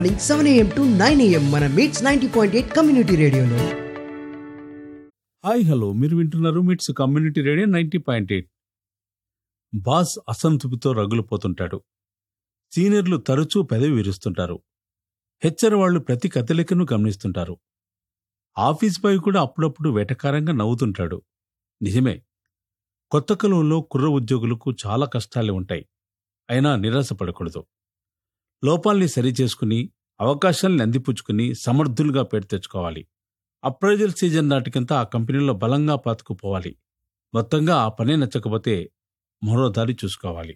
morning seven AM to nine AM మన MITS ninety point eight community రేడియోలో hi hello మీరు వింటున్నారు MITS community radio ninety point eight boss అసంతృప్తితో రగులుపోతుంటాడు సీనియర్లు తరచూ పెదవి విరుస్తుంటారు హెచ్చర్ వాళ్ళు ప్రతి కదలికను గమనిస్తుంటారు ఆఫీస్ బాయ్ కూడా అప్పుడప్పుడు వెటకారంగా నవ్వుతుంటాడు నిజమే కొత్త కాలంలో కుర్ర ఉద్యోగులకు చాలా కష్టాలే ఉంటాయి అయినా నిరాశపడకూడదు లోపాల్ని సరిచేసుకుని అవకాశాల్ని అందిపుచ్చుకుని సమర్థులుగా పేరు తెచ్చుకోవాలి అప్రైజల్ సీజన్ నాటికంతా ఆ కంపెనీలో బలంగా పాతుకుపోవాలి మొత్తంగా ఆ పని నచ్చకపోతే మరో దారి చూసుకోవాలి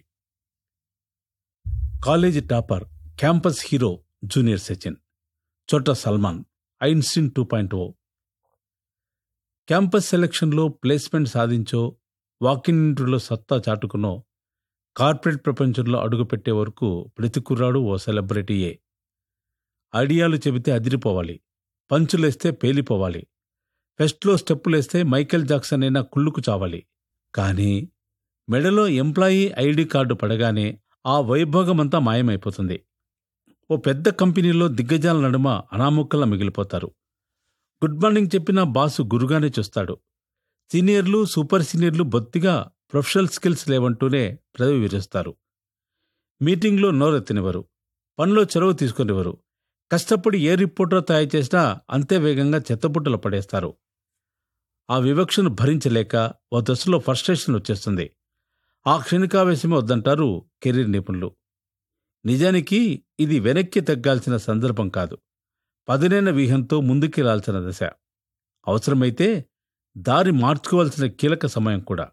college topper campus hero junior Sachin చోట Salman Einstein two point O campus సెలక్షన్లో ప్లేస్మెంట్ సాధించో వాకిన్ ఇంటర్వ్యూలో సత్తా చాటుకునో కార్పొరేట్ ప్రపంచంలో అడుగుపెట్టే వరకు ప్రతి కుర్రాడు ఓ సెలబ్రిటీయే ఐడియాలు చెబితే అదిరిపోవాలి పంచులేస్తే పేలిపోవాలి ఫెస్ట్లో స్టెప్పులేస్తే మైకేల్ జాక్సన్ అయినా కుళ్ళుకు చావాలి కానీ మెడలో ఎంప్లాయీ ఐడి కార్డు పడగానే ఆ వైభోగమంతా మాయమైపోతుంది ఓ పెద్ద కంపెనీలో దిగ్గజాల నడుమ అనాముక్కలా మిగిలిపోతారు గుడ్ మార్నింగ్ చెప్పిన బాసు గురుగానే చూస్తాడు సీనియర్లు సూపర్ సీనియర్లు బొత్తిగా ప్రొఫెషనల్ స్కిల్స్ లేవంటూనే పెదవి విరుస్తారు మీటింగ్లో నోరెత్తనివ్వరు పనిలో చొరవ తీసుకునివ్వరు కష్టపడి ఏ రిపోర్టర్ తయారు చేసినా అంతే వేగంగా చెత్తపుట్టలు పడేస్తారు ఆ వివక్షను భరించలేక ఓ దశలో ఫ్రస్ట్రేషన్ వచ్చేస్తుంది ఆ క్షణికావేశమే వద్దంటారు కెరీర్ నిపుణులు నిజానికి ఇది వెనక్కి తగ్గాల్సిన సందర్భం కాదు పదునైన వ్యూహంతో ముందుకెళ్లాల్సిన దశ అవసరమైతే దారి మార్చుకోవాల్సిన కీలక సమయం కూడా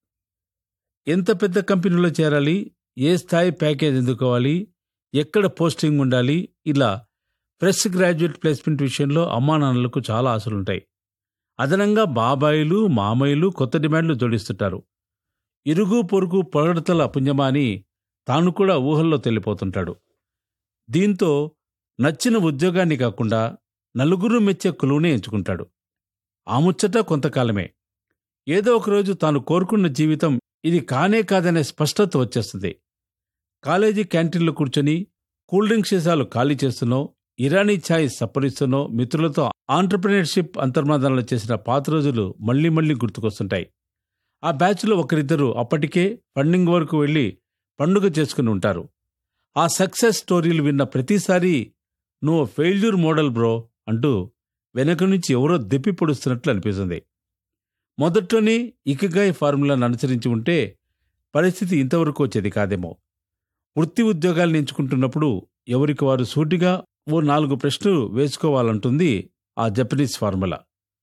ఎంత పెద్ద కంపెనీలో చేరాలి ఏ స్థాయి ప్యాకేజ్ ఎందుకోవాలి ఎక్కడ పోస్టింగ్ ఉండాలి ఇలా ఫ్రెష్ గ్రాడ్యుయేట్ ప్లేస్మెంట్ విషయంలో అమ్మానాన్నలకు చాలా ఆశలుంటాయి అదనంగా బాబాయిలు మామయ్యలు కొత్త డిమాండ్లు జోడిస్తుంటారు ఇరుగు పొరుగు పొగడతల పుణ్యమా అని తాను కూడా ఊహల్లో తెలిపోతుంటాడు దీంతో నచ్చిన ఉద్యోగాన్ని కాకుండా నలుగురు మెచ్చే కొలువునే ఎంచుకుంటాడు ఆ ముచ్చట కొంతకాలమే ఏదో ఒకరోజు తాను కోరుకున్న జీవితం ఇది కానే కాదనే స్పష్టత వచ్చేస్తుంది కాలేజీ క్యాంటీన్లో కూర్చొని కూల్ డ్రింక్ సీసాలు ఖాళీ చేస్తున్నో ఇరానీ ఛాయ్ సప్పరిస్తున్నో మిత్రులతో ఆంటర్ప్రినర్షిప్ అంతర్మాదాలు చేసిన పాత రోజులు మళ్లీ మళ్లీ గుర్తుకొస్తుంటాయి ఆ బ్యాచ్లో ఒకరిద్దరు అప్పటికే ఫండింగ్ వరకు వెళ్ళి పండుగ చేసుకుని ఉంటారు ఆ సక్సెస్ స్టోరీలు విన్న ప్రతిసారి నువ్వు ఫెయిల్యూర్ మోడల్ బ్రో అంటూ వెనక నుంచి ఎవరో దెప్పి పొడుస్తున్నట్లు అనిపిస్తుంది మొదట్లోనే ఇకగాయ్ ఫార్ములాను అనుసరించి ఉంటే పరిస్థితి ఇంతవరకు వచ్చేది కాదేమో వృత్తి ఉద్యోగాలను ఎంచుకుంటున్నప్పుడు ఎవరికి వారు సూటిగా ఓ నాలుగు ప్రశ్నలు వేసుకోవాలంటుంది ఆ జపనీస్ ఫార్ములా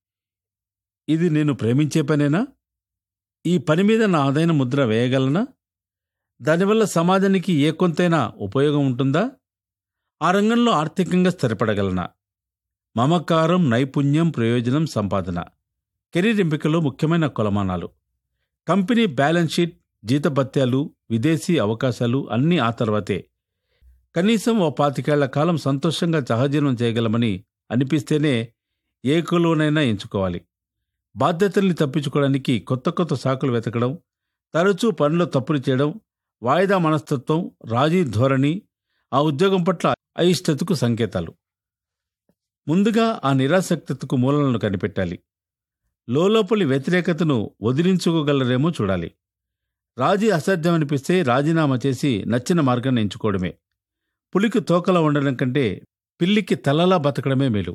ఇది నేను ప్రేమించే పనేనా ఈ పని మీద నా ఆదైన ముద్ర వేయగలనా దానివల్ల సమాజానికి ఏ కొంతైనా ఉపయోగం ఉంటుందా ఆ రంగంలో ఆర్థికంగా స్థిరపడగలనా మమకారం నైపుణ్యం ప్రయోజనం సంపాదన కెరీర్ ఎంపికలో ముఖ్యమైన కొలమానాలు కంపెనీ బ్యాలెన్స్ షీట్ జీతభత్యాలు విదేశీ అవకాశాలు అన్నీ ఆ తర్వాతే కనీసం ఓ పాతికేళ్ల కాలం సంతోషంగా సహజీవనం చేయగలమని అనిపిస్తేనే ఏ కులువనైనా ఎంచుకోవాలి బాధ్యతల్ని తప్పించుకోవడానికి కొత్త కొత్త సాకులు వెతకడం తరచూ పనిలో తప్పులు చేయడం వాయిదా మనస్తత్వం రాజీ ధోరణి ఆ ఉద్యోగం పట్ల అయిష్టతకు సంకేతాలు ముందుగా ఆ నిరాసక్తతకు మూలలను కనిపెట్టాలి లోపలి వ్యతిరేకతను వదిలించుకోగలరేమో చూడాలి రాజీ అసాధ్యమనిపిస్తే రాజీనామా చేసి నచ్చిన మార్గాన్ని ఎంచుకోవడమే పులికి తోకలా ఉండడం కంటే పిల్లికి తలలా బతకడమే మేలు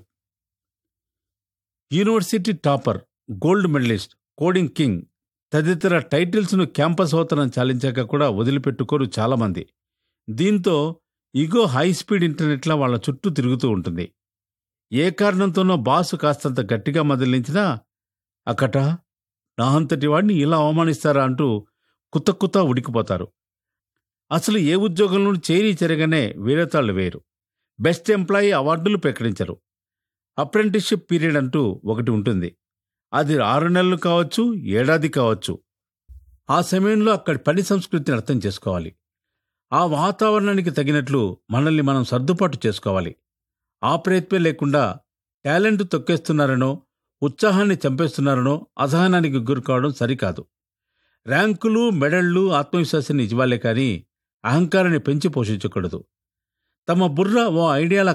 university topper gold medallist coding king తదితర టైటిల్స్ను క్యాంపస్ హోతనం చాలించాక కూడా వదిలిపెట్టుకోరు చాలామంది దీంతో ఇగో హై స్పీడ్ ఇంటర్నెట్లా వాళ్ళ చుట్టూ తిరుగుతూ ఉంటుంది ఏ కారణంతోనో బాసు కాస్తంత గట్టిగా మదిలించినా అక్కట నా అంతటి వాడిని ఇలా అవమానిస్తారా అంటూ కుత్త కుత్త ఉడికిపోతారు అసలు ఏ ఉద్యోగంలో చేరి చెరగానే వీరతాళ్లు వేరు బెస్ట్ ఎంప్లాయీ అవార్డులు ప్రకటించరు అప్రెంటిస్షిప్ పీరియడ్ అంటూ ఒకటి ఉంటుంది అది ఆరు నెలలు కావచ్చు ఏడాది కావచ్చు ఆ సమయంలో అక్కడి పని సంస్కృతిని అర్థం చేసుకోవాలి ఆ వాతావరణానికి తగినట్లు మనల్ని మనం సర్దుబాటు చేసుకోవాలి ఆ ప్రయత్నం లేకుండా టాలెంట్ తొక్కేస్తున్నారనో ఉత్సాహాన్ని చంపేస్తున్నారనో అసహనానికి గురి కావడం సరికాదు ర్యాంకులు మెడళ్లు ఆత్మవిశ్వాసాన్ని ఇవ్వాలే కానీ అహంకారాన్ని పెంచి పోషించకూడదు తమ బుర్ర ఓ ఐడియాల